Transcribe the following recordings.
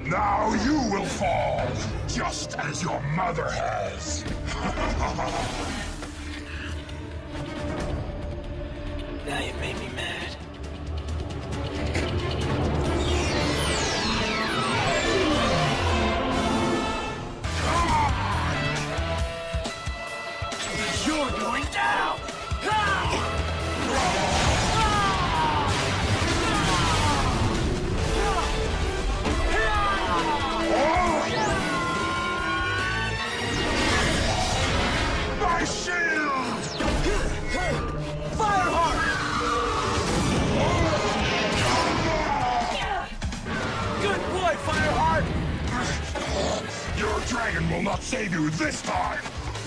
Now you will fall, just as your mother has. Now you made me mad. You're going down! My shield! Fireheart! Good boy, Fireheart! Your dragon will not save you this time!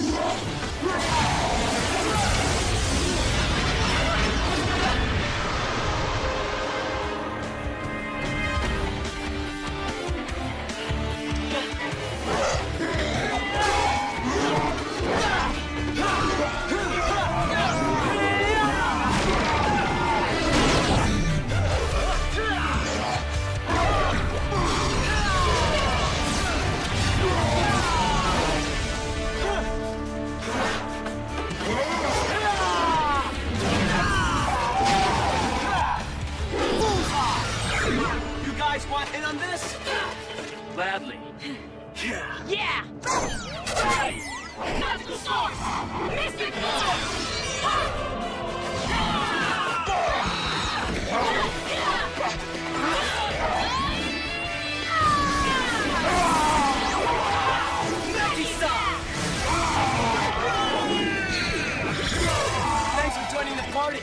You guys want in on this? Gladly. Yeah. Yeah! Master Sword! Mystic Force! Thanks for joining the party.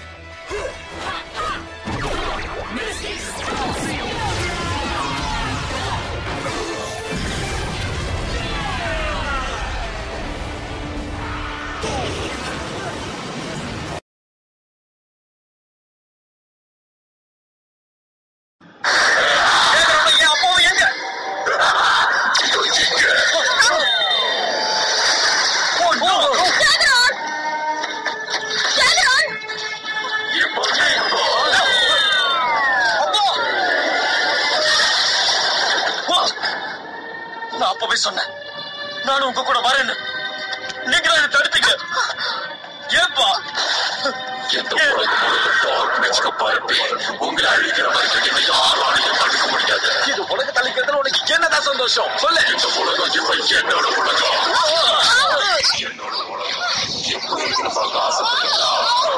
நான் அப்பவே சொன்னேன் நானும் உங்க கூட வரேன்னு நீங்க தான் என்னை தடுத்தீங்க ஏன்பா எந்த உலகம் முழுக்க டார்க்னஸ்க்கு பரப்பி உங்களை அழிக்கிற வரைக்கும் என்னை யாராலையும் தடுக்க முடியாது இது உலக தலைக்கிறதுல உனக்கு என்னதான் சந்தோஷம் சொல்லு இந்த உலகம் இப்ப என்னோட உலகம் என்னோட உலகம் எப்படி இருக்கணும் பார்க்க ஆசைப்படுறீங்களா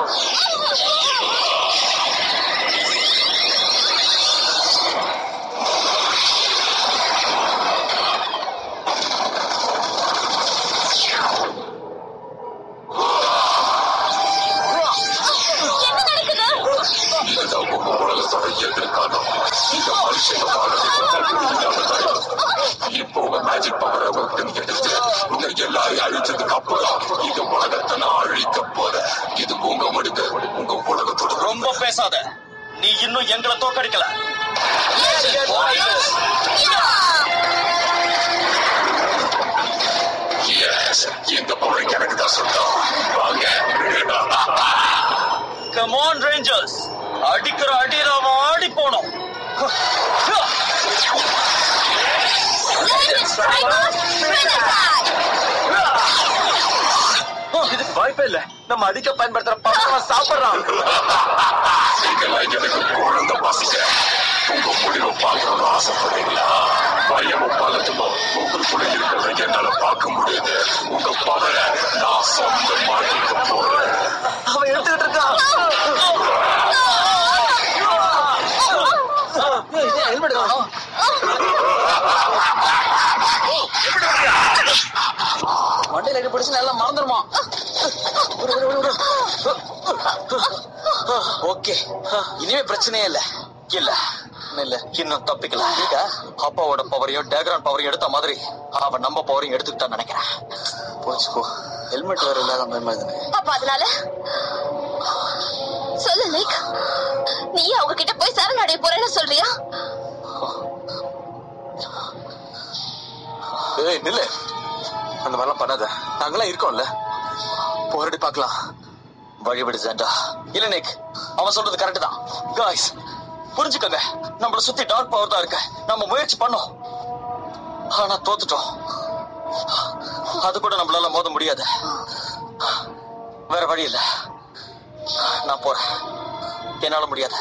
இதுதான் உங்க உலகத்தோட எதிர்காலம் இந்த மனுஷங்க இப்போ உங்க மேஜிக் பவரை விட்டு எடுத்து உங்க எல்லாரையும் அழிச்சதுக்கு அப்புறம் இந்த உலகத்தை நான் அழிக்க போறேன் இது உங்க முடிவு உங்க உலகத்தோட ரொம்ப பேசாத நீ இன்னும் எங்களை தோக்கடிக்கல Yes, இந்த பொருள் எனக்கு தான் சொந்தம் வாங்க கமான் ரேஞ்சர்ஸ் அடிக்கிற அடியில அவன் ஆடி போனோம் இதுக்கு வாய்ப்பே இல்ல நம்ம அதிக பயன்படுத்துற பசங்க சாப்பிடுறான் நீங்களாம் எனக்கு குழந்தை பசங்க உங்க முடிவை பார்க்கணும்னு ஆசைப்படுறீங்களா பயமும் பதட்டமும் உங்களுக்குள்ள இருக்கிறத என்னால பார்க்க முடியுது உங்க பவரை நான் சொந்தமாக்கிக்க போறேன் அவன் எடுத்துக்கிட்டு இருக்கான் ஹெல்மெட் காணும் மண்டையில அடி பிடிச்சு நல்லா மறந்துருமா ஓகே இனிமே பிரச்சனையே இல்ல இல்ல இல்ல இன்னும் தப்பிக்கல ಈಗ அப்பாவோட பவரையும் டேக்ரான் பவரையும் எடுத்த மாதிரி அவன் நம்ம பவரையும் எடுத்துக்கிட்டான்னு நினைக்கிறேன் போச்சுக்கோ ஹெல்மெட் வேற இல்லாத பயமா அப்ப அதனால சொல்லு லைக் நீ அவங்க கிட்ட போய் சரணடைய போறேன்னு சொல்றியா ஏய் நில்லு அந்த மாதிரிலாம் பண்ணாத நாங்களாம் இருக்கோம்ல போராடி பார்க்கலாம் வழிவிடு ஜெண்டா இல்ல நிக் அவன் சொல்றது கரெக்ட் தான் காய்ஸ் புரிஞ்சுக்கங்க நம்மள சுத்தி டார்க் பவர் தான் இருக்கு நம்ம முயற்சி பண்ணோம் ஆனா தோத்துட்டோம் அது கூட நம்மளால மோத முடியாது வேற வழி இல்ல நான் போறேன் என்னால முடியாது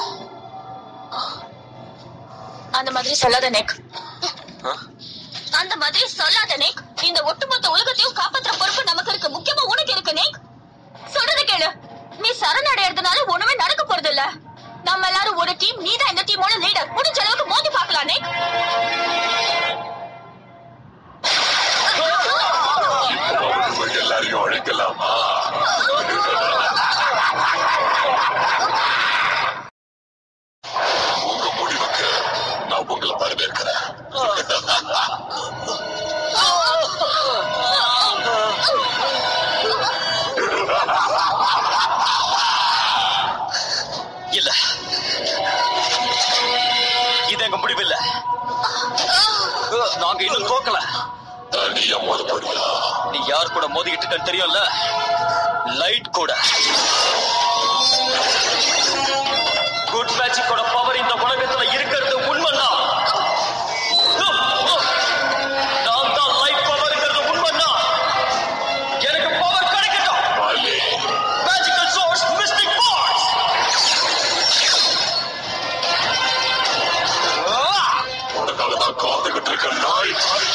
அந்த மாதிரி சொல்லாத நேக் ஆ? அந்த மாதிரி சொல்லாத நேக் இந்த ஒட்டுமொத்த உலகத்தையும் காப்பாத்துற பொறுப்பு நமக்கு இருக்கு முக்கியமா உனக்கு இருக்கு நேக் சொல்றத கேளு நீ சரணடைறதுனால ஒண்ணுமே நடக்க போறது இல்ல நம்ம எல்லாரும் ஒரு டீம் நீ தான் இந்த டீமோட லீடர் முடிஞ்ச அளவுக்கு மோதி பார்க்கலாம் நேக் உங்க எல்லாரையும் அழைக்கலாமா உங்க முடிவுக்கு நான் உங்களை வரவேற்கிறேன் இல்ல இது எங்க முடிவில்ல நாங்க இன்னும் தோக்கல தனியா மோத போறீங்களா நீ யார் கூட மோதிக்கிட்டு இருக்கன்னு தெரியும்ல லைட் கூட குட் மேஜிக்கோட பவர் இந்த உலகத்துல இருக்கிறது உண்மைதான் நான் தான் லைட் பவர்ங்கிறது உண்மைதான் எனக்கு பவர் கிடைக்கட்டும் பாலே மேஜிக்கல் சோர்ஸ் மிஸ்டிக் பார்ட்ஸ் உனக்காக தான் காத்துக்கிட்டு இருக்க நாய்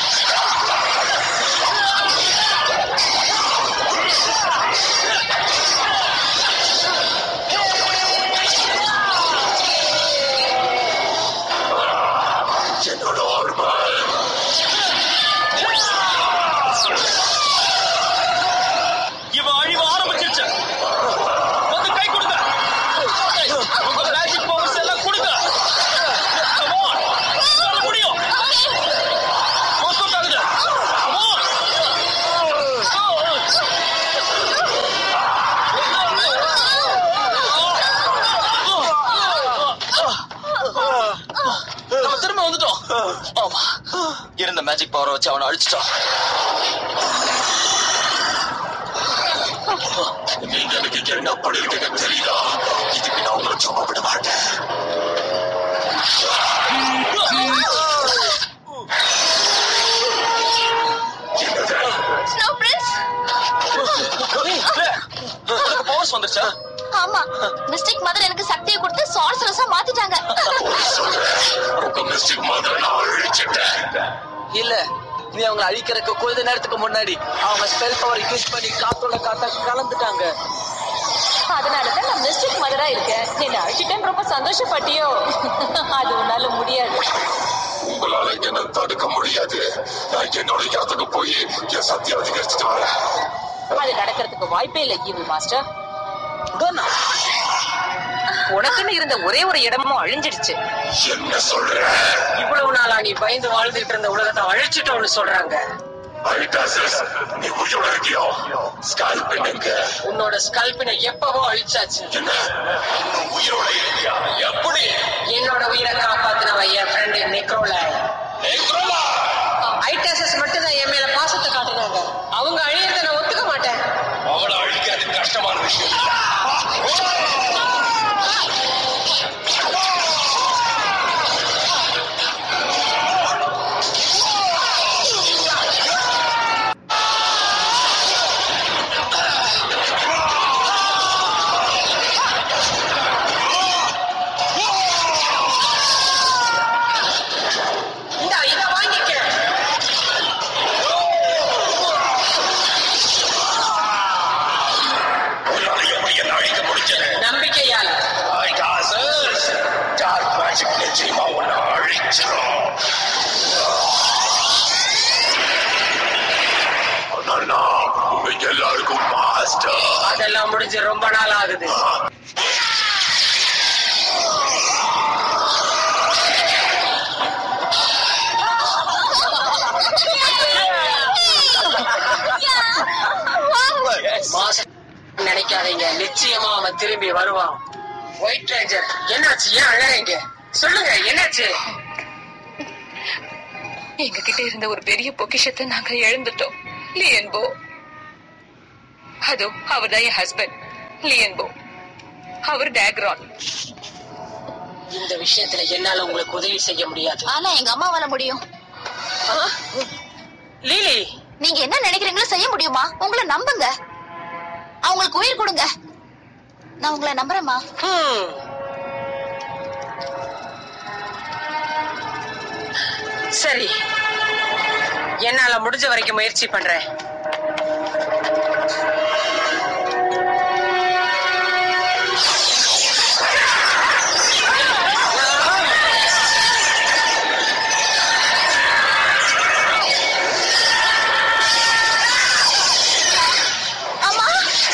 என்னோட ஆர்மை இவன் அழிவு ஆரம்பிச்சிருச்சு வந்து கை கொடுங்க உங்க மேஜிக் பவர்ஸ் எல்லாம் கொடுங்க Come on. உங்களால முடியும் Work out ஆகுது. Come on. நம்ம திரும்ப வந்துட்டோம் ஆமா இருந்த மேஜிக் பவரை வச்சு அவனை அழிச்சிட்டோம் நீங்க எனக்கு என்ன பண்ணிருக்கீங்கன்னு தெரியுதா இதுக்கு நான் உங்களை சும்மா விட மாட்டேன் என்னது ஸ்னோ பிரின்ஸ் பவர்ஸ் வந்துருச்சா ஆமா மிஸ்டேக் மதர் எனக்கு சக்தியை கொடுத்து சார்சரஸா மாத்திட்டாங்க போய் சொல்றேன் உங்க மிஸ்டேக் மாதிரி நான் அழிச்சிட்டேன் இல்ல நீ அவங்களை அழிக்கிறதுக்கு கொஞ்ச நேரத்துக்கு முன்னாடி அவங்க ஸ்பெல் பவர் யூஸ் பண்ணி காத்தோட காத்தா கலந்துட்டாங்க அதனாலதான் நான் மிஸ்டேக் மதரா இருக்கேன் நீ அழைச்சிட்டேன்னு ரொம்ப சந்தோஷப்பட்டியோ அது உன்னால முடியாது உங்களால என்ன தடுக்க முடியாது நான் என்னோட இடத்துக்கு போய் என் சக்தி அதிகரிச்சுட்டு வரேன் அது நடக்கிறதுக்கு வாய்ப்பே இல்லை ஈவில் மாஸ்டர் டோனா, உனக்குன்னு இருந்த ஒரே ஒரு இடமும் அழிஞ்சிடுச்சு என்ன சொல்ற இவ்வளவு நாளா நீ பயந்து வாழ்ந்துட்டு இருந்த உலகத்தை அழிச்சிட்டோம்னு சொல்றாங்க ஐட்டாசஸ் நீ உயிரோட இருக்கியோ ஸ்கால் பண்ணுங்க உன்னோட ஸ்கல்பினை எப்பவோ அழிச்சாச்சு என்ன இன்னும் உயிரோட இருக்கியா எப்படி என்னோட உயிரை காப்பாத்தினவன் என் ஃப்ரெண்டு நிக்ரோல நேக்ரோலா! ஐடாசஸ் மட்டும் தான் என் மேல பாசத்தை காட்டுனாங்க அவங்க அழியறத நான் ஒத்துக்க மாட்டேன் அவளை அழிக்கிறது கஷ்டமான விஷயம் இல்ல. இந்தா இத வாங்கிக்க உன்னால எப்படி என்ன அழிக்க முடிஞ்சது நம்பிக்கையால ஐட்டாசஸ் டார்க் மேஜிக் நிச்சயமா உன்னை அழிச்சிடும் ஆனால் நான் உங்க எல்லாருக்கும் மாஸ்டர் அதெல்லாம் முடிஞ்சு ரொம்ப நாள் ஆகுது மாசம் நினைக்காதீங்க நிச்சயமா அவன் திரும்பி வருவான் ஒயிட் ரேஞ்சர் என்னாச்சு ஏன் அழறீங்க சொல்லுங்க என்னாச்சு எங்க கிட்ட இருந்த ஒரு பெரிய பொக்கிஷத்தை நாங்க இழந்துட்டோம் லியன்போ அதோ அவர்தான் என் ஹஸ்பண்ட் லியன்போ அவர் டேக்ரான் இந்த விஷயத்துல என்னால உங்களுக்கு உதவி செய்ய முடியாது ஆனா எங்க அம்மாவால முடியும் லீலி நீங்க என்ன நினைக்கிறீங்களோ செய்ய முடியுமா உங்களை நம்புங்க அவங்களுக்கு உயிர் கொடுங்க நான் உங்களை நம்புறேம்மா ஹம். சரி என்னால முடிஞ்ச வரைக்கும் முயற்சி பண்றேன் அம்மா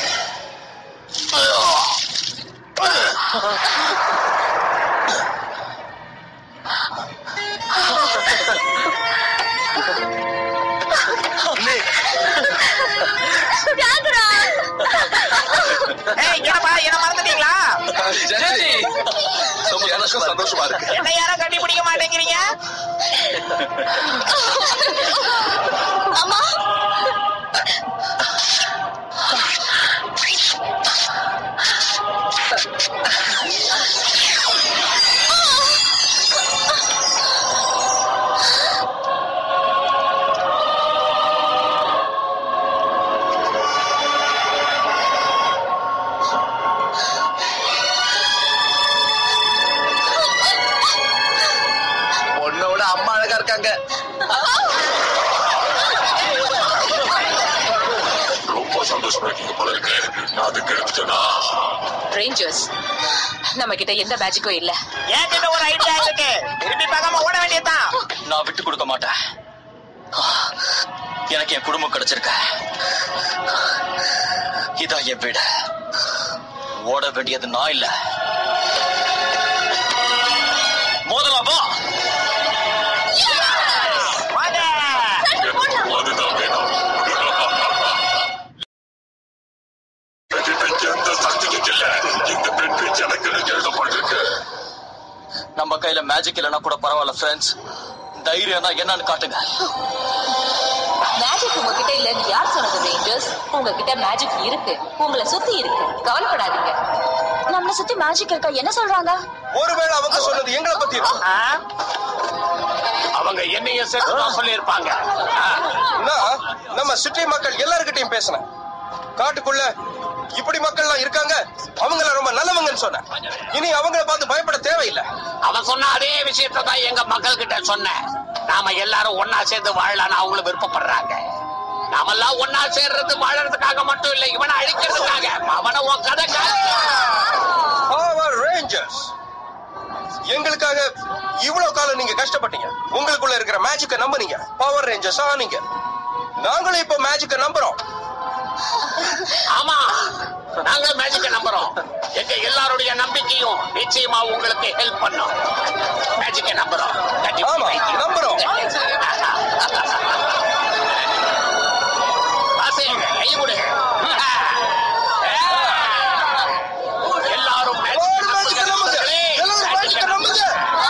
ஏய் என்னப்பா என்ன மறந்துட்டீங்களா ஜெசி எனக்கு சந்தோஷமா இருக்கு என்ன யாரும் கண்டுபிடிக்க மாட்டேங்கிறீங்க அம்மா பொண்ணோட அம்மா அழகா இருக்காங்க ரொம்ப சந்தோஷமா இருக்கீங்க போல இருக்கு நான் அதுக்கு எடுத்துட்டேனா ரேஞ்சர்ஸ் நம்ம கிட்ட எந்த மேஜிக்கும் இல்ல என்கிட்ட ஒரு ஐடியா இருக்கு திரும்பி பார்க்காம ஓட வேண்டியதுதான் நான் விட்டு கொடுக்க மாட்டேன் எனக்கு என் குடும்பம் கிடைச்சிருக்க இதான் என் வீடு ஓட வேண்டியது நான் இல்ல மோதலாம் வா வாங்க அதுதான் வேணும் என்கிட்ட எந்த சக்தியும் இல்ல இந்த பெண் பேச்சு எனக்கு எழுதப்பட்டிருக்கு நம்ம கையில மேஜிக் இல்லைன்னா கூட பரவாயில்ல ஃப்ரெண்ட்ஸ் தைரியம் தான் என்னன்னு காட்டுங்க மேஜிக் உங்ககிட்ட இல்லன்னு யார் சொன்னது ரேஞ்சர்ஸ் உங்ககிட்ட மேஜிக் இருக்கு உங்களை சுத்தி இருக்கு கவலைப்படாதீங்க நம்மள சுத்தி மேஜிக் இருக்கா என்ன சொல்றாங்க ஒருவேளை அவங்க சொன்னது எங்களை பத்தி இருக்கும். ஆ? அவங்க என்னைய சேர்த்து தான் சொல்லியிருப்பாங்க நான் நம்ம சிட்டி மக்கள் எல்லார்கிட்டயும் பேசினேன் காட்டுக்குள்ள இப்படி மக்கள்லாம் இருக்காங்க அவங்கள ரொம்ப நல்லவங்கன்னு சொன்னேன் இனி அவங்கள பார்த்து பயப்பட தேவையில்லை அவன் சொன்ன அதே விஷயத்தை தான் எங்க மக்கள் கிட்ட சொன்னேன் நாம எல்லாரும் ஒன்னா சேர்ந்து வாழலாம்னு அவங்களும் விருப்பப்படுறாங்க நாமெல்லாம் ஒன்னா சேர்றது வாழறதுக்காக மட்டும் இல்ல இவனை அழிக்கிறதுக்காக அவனை உன் கதை பவர் ரேஞ்சர்ஸ் எங்களுக்காக இவ்வளவு காலம் நீங்க கஷ்டப்பட்டீங்க உங்களுக்குள்ள இருக்கிற மேஜிக்க நம்புனீங்க பவர் ரேஞ்சர்ஸ் ஆனீங்க நாங்களும் இப்ப மேஜிக்க நம்புறோம் ஆமா நாங்க மேஜிக்க நம்புறோம் எங்க எல்லாருடைய நம்பிக்கையும் நிச்சயமா உங்களுக்கு ஹெல்ப் பண்ணும் மேஜிக்க நம்புறோம் ஆமா நம்புறோம் வாசே, கை கொடு. எல்லாரும் ஒரு மேஜிக்க நம்புங்க எல்லாரும் மேஜிக்க நம்புங்க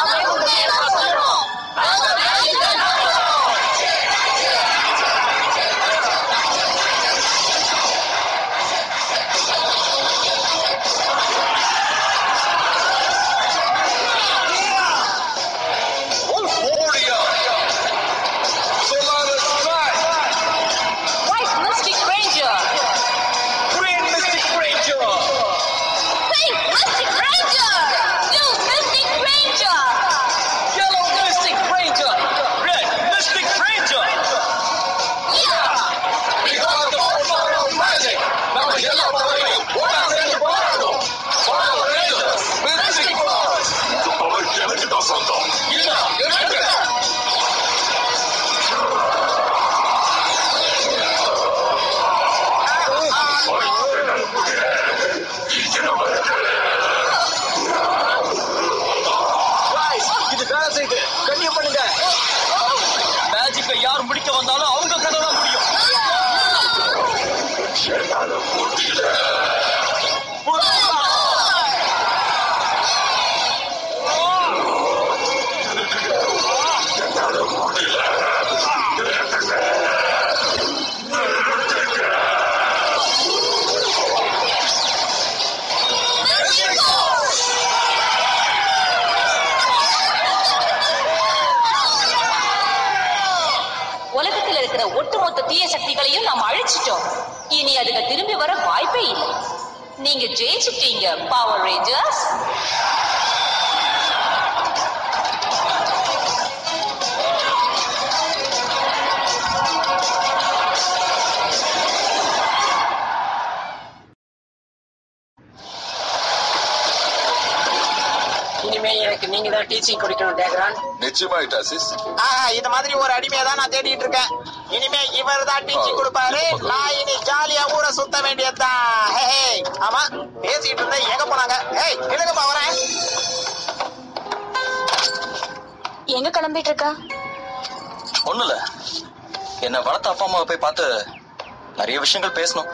Wolforia! Solaris Strike! White Mystic Ranger Green Mystic Ranger! Pink Mystic Ranger! Blue Mystic Ranger! Yellow Mystic Ranger! Red Mystic Ranger! We got the power of magic. நம்ம எல்லா பவரையும் ஒண்ணா சேர்ந்து போராடணும். Power Rangers, Mystic Force. இந்த power எனக்கு தான் சொந்தம். இல்ல, எனக்கு. Guys, இது வேலை செய்யுது கண்ணியம் பண்ணுங்க மேஜிக்கை யார் முடிக்க வந்தாலும் அவங்க கதை தான் முடியும் என்னால முடியல. என்னால முடியல. இருக்கிற ஒட்டுமொத்த தீய சக்திகளையும் நாம் அழிச்சிட்டோம் இனி அதுங்க திரும்பி வர வாய்ப்பே இல்லை நீங்க ஜெயிச்சிட்டீங்க பவர் ரேஞ்சர்ஸ் இனிமே எனக்கு நீங்க தான் டீச்சிங் கொடுக்கணும் டேக்ரான் நிச்சயமா இட்டாசிஸ் ஆ, இந்த மாதிரி ஒரு அடிமையை தான் நான் தேடிட்டு இருக்கேன் இனிமே இவர் தான் டீச்சிங் கொடுப்பாரு நான் இனி ஜாலியா ஊரை சுத்த வேண்டியதுதான் ஹே, ஹே. ஆமா பேசிட்டு இருந்தேன் எங்க போனாங்க ஏய் இழுங்கப்பா வரேன் எங்க கிளம்பிட்டு இருக்க ஒண்ணு இல்ல என்ன வளர்த்த அப்பா அம்மாவை போய் பார்த்து நிறைய விஷயங்கள் பேசணும்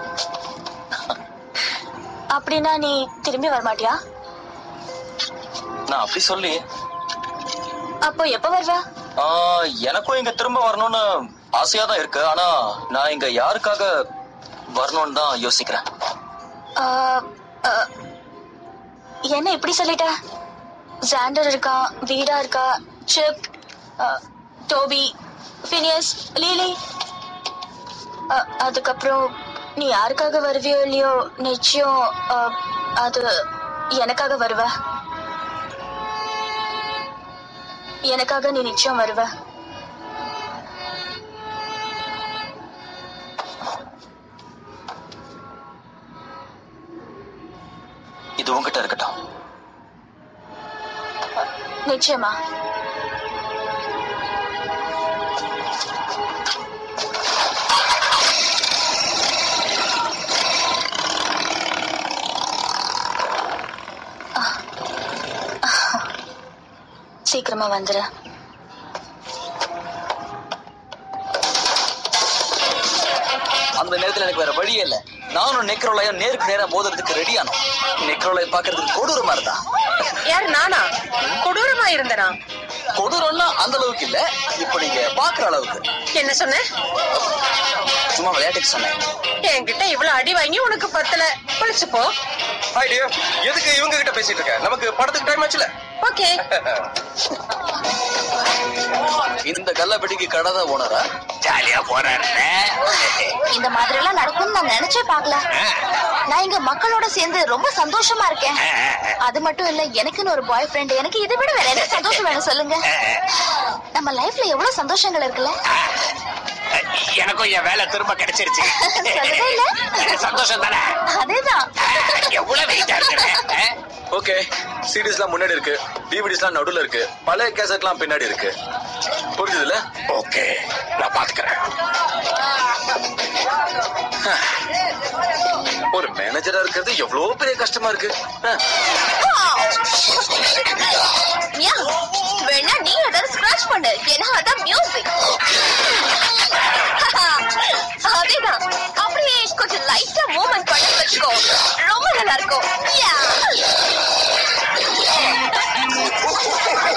அப்படின்னா நீ திரும்பி வரமாட்டியா நான் அப்படி சொல்லி அப்போ எப்ப வருவ ஆ, எனக்கும் இங்க திரும்ப வரணும்னு ஆசையா தான் இருக்கு ஆனா நான் இங்க யாருக்காக வரணும்னு தான் யோசிக்கிறேன் ஆ, ஆ, என்ன இப்படி சொல்லிட்ட ஜாண்டர் இருக்கா வீடா இருக்கா சிப் ஆ, டோபி ஃபினியஸ் லீலி ஆ, அதுக்கப்புறம் நீ யாருக்காக வருவியோ இல்லையோ நிச்சயம் ஆ, அது எனக்காக வருவ எனக்காக நீ நிச்சயம் வருவ இது உங்ககிட்ட இருக்கட்டும் நிச்சயமா சீக்கிரமா வந்துரு அந்த நேரத்துல எனக்கு வேற வழியே இல்ல நானும் நெக்ரோலையும் நேருக்கு நேரா மோதுறதுக்கு ரெடியானோம் நெக்ரோலை பாக்குறதுக்கு கொடூரமா இருந்தா யார் நானா கொடூரமா இருந்தனா கொடூரம்னா அந்த அளவுக்கு இல்ல இப்ப நீங்க பாக்குற அளவுக்கு என்ன சொன்ன சும்மா விளையாட்டுக்கு சொன்னேன் என்கிட்ட இவ்வளவு அடி வாங்கி உனக்கு பத்தல குளிச்சு போ ஹாய் டியர் எதுக்கு இவங்க கிட்ட பேசிட்டு இருக்க நமக்கு படத்துக்கு டைம் ஆச்சுல ஓகே இந்த கல்லப்பட்டிக்கு கடை தான் ஓனரா ஜாலியா போறாரு இந்த மாதிரி எல்லாம் நடக்கும்னு நான் நினைச்சே பார்க்கல நான் இங்க மக்களோட சேர்ந்து ரொம்ப சந்தோஷமா இருக்கேன் அது மட்டும் இல்ல எனக்குன்னு ஒரு பாய் ஃப்ரெண்ட் எனக்கு இதை விட வேற என்ன சந்தோஷம் வேணும் சொல்லுங்க நம்ம லைஃப்ல எவ்வளவு சந்தோஷங்கள் இருக்குல்ல எனக்கும் என் வேலை திரும்ப கிடைச்சிருச்சு சொல்லவே இல்ல. சந்தோஷம் தானே அதேதான் எவ்வளவு வெயிட்டா இருக்கிறேன் ஓகே சிடிஸ்லாம் முன்னாடி இருக்கு டிவிடிஸ்லாம் நடுவுல இருக்கு பழைய கேசட்லாம் பின்னாடி இருக்கு புரிஞ்சுதுல ஓகே நான் பாத்துக்கிறேன் ஒரு மேனேஜரா இருக்கிறது எவ்வளவு பெரிய கஷ்டமா இருக்கு அஹ், மியா, வேணா நீ ஏதாவது ஸ்கிராச் பண்ணு ஏன்னா அதான் மியூசிக் அதேதான் அப்படியே கொஞ்சம் லைட்டா மூவ்மெண்ட் பண்ணி வச்சுக்கோ ரொம்ப நல்லா இருக்கும் Yeah.